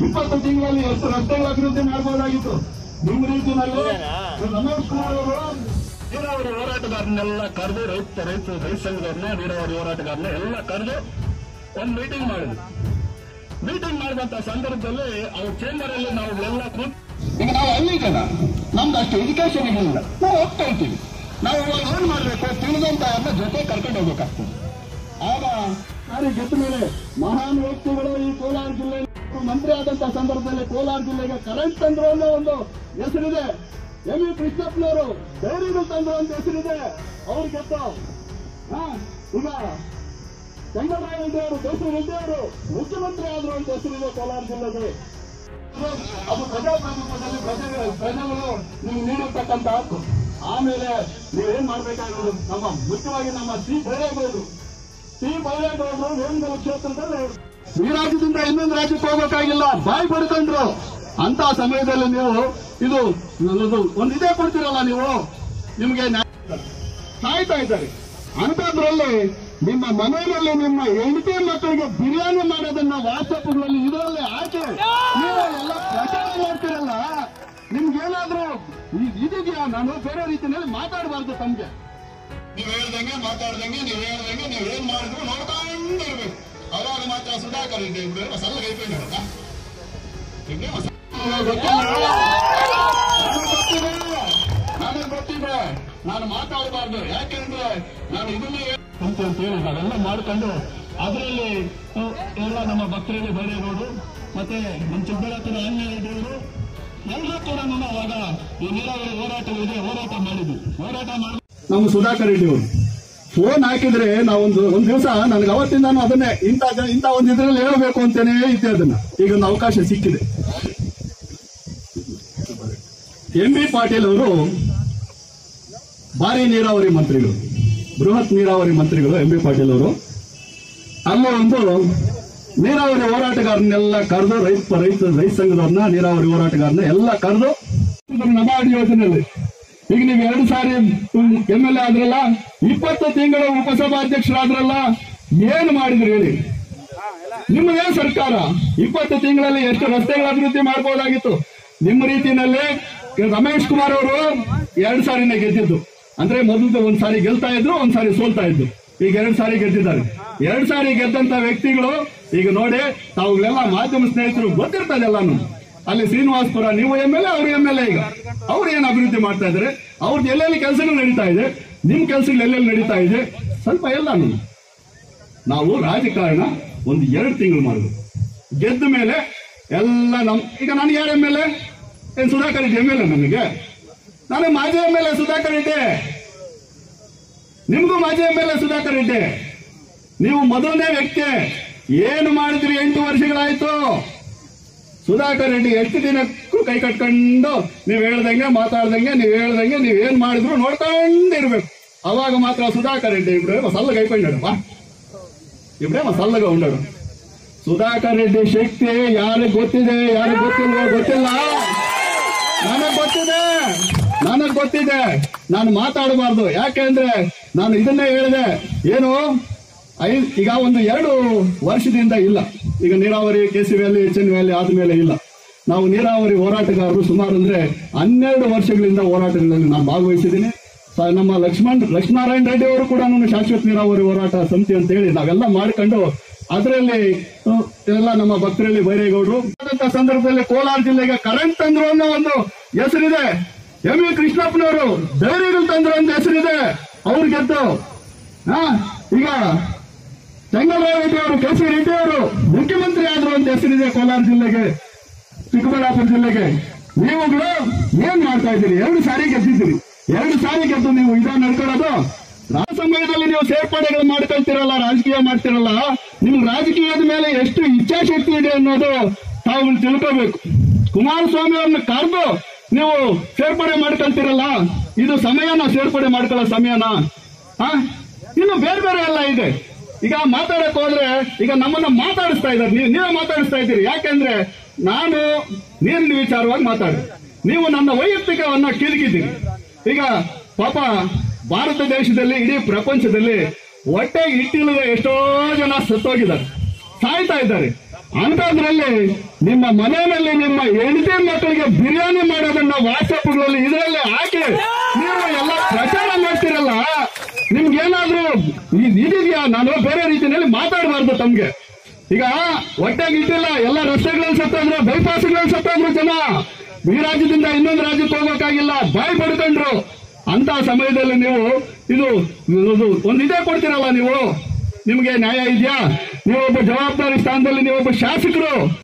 ಇಪ್ಪತ್ತು ತಿಂಗಳಲ್ಲಿ ಎಷ್ಟು ರಸ್ತೆಗಳ ಅಭಿವೃದ್ಧಿ ಮಾಡಬಹುದಾಗಿತ್ತು ನಿಮ್ಮ ರೀತಿಯಲ್ಲಿ ರಮೇಶ್ ಕುಮಾರ್ ಅವರು ನೀರಾವರಿ ಹೋರಾಟಗಾರನ್ನೆಲ್ಲ ಕರೆದು ರೈತ ರೈತ ರೈತ ಸಂಘದವ್ರನ್ನ ನೀರಾವರಿ ಹೋರಾಟಗಾರನ್ನ ಎಲ್ಲ ಕರೆದು ಒಂದು ಮೀಟಿಂಗ್ ಮಾಡಿದ್ರು ಮೀಟಿಂಗ್ ಮಾಡಿದಂತ ಸಂದರ್ಭದಲ್ಲಿ ಅವ್ರ ಚೇಂಬರ್ ಅಲ್ಲಿ ನಾವುಗಳೆಲ್ಲ ಕೂತ್ ಈಗ ನಾವು ಹಳ್ಳಿ ಜನ ನಮ್ದು ಅಷ್ಟು ಎಜುಕೇಶನ್ ಇರಲಿಲ್ಲ ನಾವು ಹೋಗ್ತಾ ಇರ್ತೀವಿ ನಾವು ಇವಾಗ ಏನ್ ಮಾಡ್ಬೇಕು ತಿಳಿದಂತ ಅವ್ರನ್ನ ಜೊತೆ ಕರ್ಕೊಂಡು ಹೋಗ್ಬೇಕಾಗ್ತದೆ ಆಗ ಸಾರಿ ಗೆದ್ದ ಮೇಲೆ ಮಹಾನ್ ವ್ಯಕ್ತಿಗಳು ಈ ಕೋಲಾರ ಜಿಲ್ಲೆ ಮಂತ್ರಿ ಆದಂತ ಸಂದರ್ಭದಲ್ಲಿ ಕೋಲಾರ ಜಿಲ್ಲೆಗೆ ಕರೆಂಟ್ ತಂದ್ರು ಅನ್ನೋ ಒಂದು ಹೆಸರಿದೆ ಎಂ ವಿ ಕೃಷ್ಣಪ್ಪನವರು ಡೈರಿಗಳು ತಂದ್ರು ಅಂತ ಹೆಸರಿದೆ ಅವ್ರು ಗೆದ್ದ ಹಾ ಈಗ ಚಂದ್ರರಾಯ ರೆಡ್ಡಿ ಅವರು ದೇಶಿ ರೆಡ್ಡಿ ಅವರು ಮುಖ್ಯಮಂತ್ರಿ ಆದ್ರು ಅಂತ ಹೆಸರಿದೆ ಕೋಲಾರ ಜಿಲ್ಲೆಗೆ ಅದು ಪ್ರಜಾಪ್ರಭುತ್ವದಲ್ಲಿ ಪ್ರಜೆಗಳು ಪ್ರಜೆಗಳು ನಿಮ್ಗೆ ನೀಡಿರ್ತಕ್ಕಂಥ ಹಕ್ಕು ಆಮೇಲೆ ನೀವೇನ್ ಮಾಡ್ಬೇಕಾಗಿರೋದು ನಮ್ಮ ಮುಖ್ಯವಾಗಿ ನಮ್ಮ ಸಿ ಬೈರೇಗೌಡರು ಸಿ ಬೈರೇಗೌಡರು ವೇಣುಗೋಳ ಕ್ಷೇತ್ರದಲ್ಲಿ ಈ ರಾಜ್ಯದಿಂದ ಇನ್ನೊಂದು ರಾಜ್ಯಕ್ಕೆ ಹೋಗ್ಬೇಕಾಗಿಲ್ಲ ಬಾಯಿ ಪಡ್ಕೊಂಡ್ರು ಅಂತ ಸಮಯದಲ್ಲಿ ನೀವು ಇದು ಇದು ಒಂದು ಇದೇ ಕೊಡ್ತೀರಲ್ಲ ನೀವು ನಿಮ್ಗೆ ನ್ಯಾಯ ಸಾಯ್ತಾ ಇದ್ದಾರೆ ಅಂತದ್ರಲ್ಲಿ ನಿಮ್ಮ ಮನೆಯಲ್ಲಿ ನಿಮ್ಮ ಹೆಂಡತಿ ಮಕ್ಕಳಿಗೆ ಬಿರಿಯಾನಿ ಮಾಡೋದನ್ನ ವಾಟ್ಸಪ್ಗಳಲ್ಲಿ ಇದರಲ್ಲಿ ಹಾಕಿ ನೀವು ಎಲ್ಲ ಪ್ರಚಾರ ಮಾಡ್ತೀರಲ್ಲ ನಿಮ್ಗೇನಾದ್ರೂ ಇ- ಇದೆಯಾ ನಾನು ಬೇರೆ ರೀತಿಯಲ್ಲಿ ಮಾತಾಡಬಾರ್ದು ತಮ್ಗೆ ನೀವು ಹೇಳ್ದಂಗೆ ಮಾತಾಡ್ದಂಗೆ ನೀವು ಹೇಳ್ದಂಗೆ ನೀವು ಏನ್ ಮಾಡಿದ್ರು ನೋಡ್ಕೊಂಡು ಇರ್ಬೇಕು ಅವಾಗ ಮಾತ್ರ ಸುಧಾಕರ್ ರೆಡ್ಡಿ ಇಬ್ರು ಸಲ್ಲ ಕೈಕೊಂಡು ನನಗೆ ಗೊತ್ತಿದೆ ನಾನು ಮಾತಾಡಬಾರ್ದು ಯಾಕೆಂದ್ರೆ ನಾನು ಇದನ್ನೇ ಅಂತ ಹೇಳಿ ನಾವೆಲ್ಲ ಮಾಡ್ಕೊಂಡು ಅದರಲ್ಲಿ ಎಲ್ಲ ನಮ್ಮ ಭಕ್ತರಲ್ಲಿ ಬೈರೇಗೌಡರು ಮತ್ತೆ ನಮ್ಮ ಚಿಕ್ಕಬಳ್ಳಾಪುರ ಆಂಜನೇಯವರು ಎಲ್ಲರೂ ಕೂಡ ನಮ್ಮ ಅವಾಗ ಈ ನೀರಾವರಿ ಹೋರಾಟ ಇದೆ ಹೋರಾಟ ಮಾಡಿದ್ವಿ ಹೋರಾಟ ಮಾಡಿ ನಮ್ಮ ಸುಧಾಕರ್ ರೆಡ್ಡಿ ಅವರು ಫೋನ್ ಹಾಕಿದ್ರೆ ನಾವೊಂದು ಒಂದ್ ದಿವಸ ನನಗೆ ಅವತ್ತಿಂದಾನು ಅದನ್ನೇ ಇಂಥ ಜನ- ಇಂಥ ಒಂದು ಇದ್ರಲ್ಲಿ ಹೇಳಬೇಕು ಅಂತಾನೆ ಇದ್ದೆ ಅದನ್ನ ಈಗ ಒಂದು ಅವಕಾಶ ಸಿಕ್ಕಿದೆ ಎಂ ಬಿ ಪಾಟೀಲ್ ಅವರು ಭಾರಿ ನೀರಾವರಿ ಮಂತ್ರಿಗಳು ಬೃಹತ್ ನೀರಾವರಿ ಮಂತ್ರಿಗಳು ಎಂ ಬಿ ಪಾಟೀಲ್ ಅವರು ಅಲ್ಲೇ ಒಂದು ನೀರಾವರಿ ಹೋರಾಟಗಾರನ್ನೆಲ್ಲ ಕರೆದು ರೈತ ರೈತ ರೈತ ಸಂಘದವ್ರನ್ನ ನೀರಾವರಿ ಹೋರಾಟಗಾರನ್ನ ಎಲ್ಲ ಕರೆದು ನಬಾರ್ಡ್ ಯೋಜನೆಯಲ್ಲಿ ಈಗ ನೀವು ಎರಡು ಸಾರಿ ಎಂ ಎಲ್ ಎ ಆದ್ರಲ್ಲ ಇಪ್ಪತ್ತು ತಿಂಗಳ ಉಪಸಭಾಧ್ಯಕ್ಷರಾದ್ರಲ್ಲ ಏನು ಮಾಡಿದ್ರಿ ಹೇಳಿ ನಿಮ್ಮದೇ ಸರ್ಕಾರ ಇಪ್ಪತ್ತು ತಿಂಗಳಲ್ಲಿ ಎಷ್ಟು ರಸ್ತೆಗಳ ಅಭಿವೃದ್ಧಿ ಮಾಡಬಹುದಾಗಿತ್ತು ನಿಮ್ಮ ರೀತಿಯಲ್ಲಿ ರಮೇಶ್ ಕುಮಾರ್ ಅವರು ಎರಡು ಸಾರಿನೇ ಗೆದ್ದಿದ್ದು ಅಂದ್ರೆ ಮೊದಲು ಒಂದ್ ಸಾರಿ ಗೆಲ್ತಾ ಇದ್ರು ಒಂದ್ ಸಾರಿ ಸೋಲ್ತಾ ಇದ್ರು ಈಗ ಎರಡು ಸಾರಿ ಗೆದ್ದಿದ್ದಾರೆ ಎರಡು ಸಾರಿ ಗೆದ್ದಂತ ವ್ಯಕ್ತಿಗಳು ಈಗ ನೋಡಿ ತಾವುಗಳೆಲ್ಲ ಮಾಧ್ಯಮ ಸ್ನೇಹಿತರು ಗೊತ್ತಿರ್ತದೆ ಎಲ್ಲಾನು ಅಲ್ಲಿ ಶ್ರೀನಿವಾಸ್ಪುರ ನೀವು ಎಂ ಎಲ್ ಎ ಅವ್ರು ಎಂ ಎಲ್ ಎ ಈಗ ಅವ್ರು ಏನ್ ಅಭಿವೃದ್ಧಿ ಮಾಡ್ತಾ ಇದ್ದಾರೆ ಅವ್ರದ್ದು ಎಲ್ಲೆಲ್ಲಿ ಕೆಲಸಗಳು ನಡೀತಾ ಇದೆ ನಿಮ್ ಕೆಲಸಗಳು ಎಲ್ಲೆಲ್ಲಿ ನಡೀತಾ ಇದೆ ಸ್ವಲ್ಪ ಎಲ್ಲಾನು ನಾವು ರಾಜಕಾರಣ ಒಂದು ಎರಡು ತಿಂಗಳು ಮಾಡಬೇಕು ಗೆದ್ದ ಮೇಲೆ ಎಲ್ಲ ನಮ್ ಈಗ ನನಗೆ ಯಾರು ಎಮ್ ಎಲ್ ಎ ಏನ್ Sudhakar Reddy M L A ನನಗೆ ನಾನು ಮಾಜಿ M L A Sudhakar Reddy ನಿಮಗೂ ಮಾಜಿ M L A Sudhakar Reddy ನೀವು ಮೊದಲನೇ ವ್ಯಕ್ತಿ ಏನು ಮಾಡಿದ್ರಿ ಎಂಟು ವರ್ಷಗಳಾಯ್ತು ಸುಧಾಕರ್ ರೆಡ್ಡಿ ಎಷ್ಟು ದಿನಕ್ಕೂ ಕೈ ಕಟ್ಕೊಂಡು ನೀವು ಹೇಳ್ದಂಗೆ ಮಾತಾಡ್ದಂಗೆ ನೀವು ಹೇಳ್ದಂಗೆ ನೀವು ಏನ್ ಮಾಡಿದ್ರು ನೋಡ್ಕೊಂಡಿರ್ಬೇಕು ಅವಾಗ ಮಾತ್ರ ಸುಧಾಕರ್ ರೆಡ್ಡಿ ಇಬ್ರು ಸಲ್ಲ ಕೈಕೊಂಡಾడు ಬಾ ಇಬ್ರೇ ಸಲ್ಲಗ ಉಂಡಾడు ಸುಧಾಕರ್ ರೆಡ್ಡಿ ಶಕ್ತಿ ಯಾರಿಗೆ ಗೊತ್ತಿದೆ ಯಾರಿಗೆ ಗೊತ್ತಿಲ್ಲ ಗೊತ್ತಿಲ್ಲ ನನಗ್ ಗೊತ್ತಿದೆ ನನಗ್ ಗೊತ್ತಿದೆ ನಾನು ಮಾತಾಡಬಾರ್ದು ಯಾಕೆಂದ್ರೆ ನಾನು ಇದನ್ನೇ ಹೇಳಿದೆ ಏನು ಐ ಈಗ ಒಂದು ಎರಡು ವರ್ಷದಿಂದ ಇಲ್ಲ ಈಗ ನೀರಾವರಿ K C valley H N valley ಆದ್ಮೇಲೆ ಇಲ್ಲ ನಾವು ನೀರಾವರಿ ಹೋರಾಟಗಾರರು ಸುಮಾರು ಅಂದ್ರೆ ಹನ್ನೆರಡು ವರ್ಷಗಳಿಂದ ಹೋರಾಟಗಳಲ್ಲಿ ನಾನು ಭಾಗವಹಿಸಿದ್ದೀನಿ ಸ- ನಮ್ಮ ಲಕ್ಷ್ಮಣ್ ಲಕ್ಷ್ಮೀನಾರಾಯಣ ರೆಡ್ಡಿ ಅವರು ಕೂಡ ನಾನು ಶಾಶ್ವತ ನೀರಾವರಿ ಹೋರಾಟ ಸಮಿತಿ ಅಂತ ಹೇಳಿ ನಾವೆಲ್ಲ ಮಾಡ್ಕೊಂಡು ಅದರಲ್ಲಿ ಅಹ್, ಎಲ್ಲ ನಮ್ಮ ಭಕ್ತರಲ್ಲಿ ಬೈರೇಗೌಡರು ಆದಂತ ಸಂದರ್ಭದಲ್ಲಿ ಕೋಲಾರ ಜಿಲ್ಲೆಗೆ ಕರೆಂಟ್ ತಂದ್ರು ಅನ್ನೋ ಒಂದು ಹೆಸರಿದೆ ಎಂ ವಿ ಕೃಷ್ಣಪ್ಪನವರು ಡೈರಿಗಳು ತಂದ್ರು ಅಂತ ಹೆಸರಿದೆ ಅವ್ರು ಗೆದ್ದು ಹಾ ಈಗ ಚೆಂಗಲರಾಯ ರೆಡ್ಡಿ ಅವರು ಕೆ ಸಿ ರೆಡ್ಡಿ ಅವರು ಮುಖ್ಯಮಂತ್ರಿ ಆದ್ರು ಅಂತ ಹೆಸರಿದೆ ಕೋಲಾರ ಜಿಲ್ಲೆಗೆ ಚಿಕ್ಕಬಳ್ಳಾಪುರ ಜಿಲ್ಲೆಗೆ ನೀವುಗಳು ಏನ್ ಮಾಡ್ತಾ ಇದ್ದೀರಿ ಎರಡು ಸಾರಿ ಗೆದ್ದಿದ್ದೀರಿ ಎರಡು ಸಾರಿ ಗೆದ್ದು ನೀವು ಇದ ನಡ್ಕೊಳ್ಳೋದು ಆ ಸಮಯದಲ್ಲಿ ನೀವು ಸೇರ್ಪಡೆಗಳು ಮಾಡ್ಕೊಳ್ತಿರಲ್ಲ ರಾಜಕೀಯ ಮಾಡ್ತಿರಲ್ಲ ನಿಮ್ಗೆ ರಾಜಕೀಯದ ಮೇಲೆ ಎಷ್ಟು ಇಚ್ಛಾಶಕ್ತಿ ಇದೆ ಅನ್ನೋದು ತಾವು ತಿಳ್ಕೋಬೇಕು ಕುಮಾರಸ್ವಾಮಿ ಅವ್ರನ್ನ ಕರೆದು ನೀವು ಸೇರ್ಪಡೆ ಮಾಡ್ಕೊಳ್ತಿರಲ್ಲ ಇದು ಸಮಯನ ಸೇರ್ಪಡೆ ಮಾಡ್ಕೊಳ್ಳೋ ಸಮಯನ ಆ? ಇನ್ನು ಬೇರೆ ಬೇರೆ ಎಲ್ಲ ಇದೆ ಈಗ ಮಾತಾಡಕ್ ಹೋದ್ರೆ ಈಗ ನಮ್ಮನ್ನ ಮಾತಾಡಿಸ್ತಾ ಇದ್ದಾರೆ ನೀವು ನೀವೇ ಮಾತಾಡಿಸ್ತಾ ಇದ್ದೀರಿ ಯಾಕೆಂದ್ರೆ ನಾನು ನೀರಿನ ವಿಚಾರವಾಗಿ ಮಾತಾಡಿ ನೀವು ನನ್ನ ವೈಯಕ್ತಿಕವನ್ನ ಕಿರಿಕಿದ್ದೀರಿ ಈಗ ಪಾಪ ಭಾರತ ದೇಶದಲ್ಲಿ ಇಡೀ ಪ್ರಪಂಚದಲ್ಲಿ ಹೊಟ್ಟೆ ಇಟ್ಟಿಲ್ಲದೆ ಎಷ್ಟೋ ಜನ ಸತ್ತೋಗಿದ್ದಾರೆ ಸಾಯ್ತಾ ಇದ್ದಾರೆ ಅಂತದ್ರಲ್ಲಿ ನಿಮ್ಮ ಮನೆಯಲ್ಲಿ ನಿಮ್ಮ ಹೆಂಡತಿ ಮಕ್ಕಳಿಗೆ ಬಿರಿಯಾನಿ ಮಾಡೋದನ್ನ ವಾಟ್ಸಪ್ಗಳಲ್ಲಿ ಇದರಲ್ಲಿ ಹಾಕಿ ನೀವು ಎಲ್ಲ ಪ್ರಚಾರ ಮಾಡ್ತೀರಲ್ಲ ನಿಮ್ಗೇನಾದ್ರೂ ಇದ್- ಇದಿದ್ಯಾ ನಾನು ಬೇರೆ ರೀತಿಯಲ್ಲಿ ಮಾತಾಡಬಾರ್ದು ತಮ್ಗೆ ಈಗ ಹೊಟ್ಟೆಗೆ ಇಟ್ಟಿಲ್ಲ ಎಲ್ಲ ರಸ್ತೆಗಳಲ್ಲಿ ಸತ್ತೋದ್ರು ಬೈಪಾಸ್ಗಳಲ್ಲಿ ಸತ್ತೋದ್ರು ಜನ ಈ ರಾಜ್ಯದಿಂದ ಇನ್ನೊಂದು ರಾಜ್ಯಕ್ಕೆ ಹೋಗೋಕ್ಕಾಗಿಲ್ಲ ಬಾಯಿ ಪಡ್ಕೊಂಡ್ರು ಅಂತ ಸಮಯದಲ್ಲಿ ನೀವು ಇದು ಇದು ಒಂದು ಇದೇ ಕೊಡ್ತೀರಲ್ಲ ನೀವು ನಿಮ್ಗೆ ನ್ಯಾಯ ಇದೆಯಾ ನೀವೊಬ್ಬ ಜವಾಬ್ದಾರಿ ಸ್ಥಾನದಲ್ಲಿ ನೀವೊಬ್ಬ ಶಾಸಕರು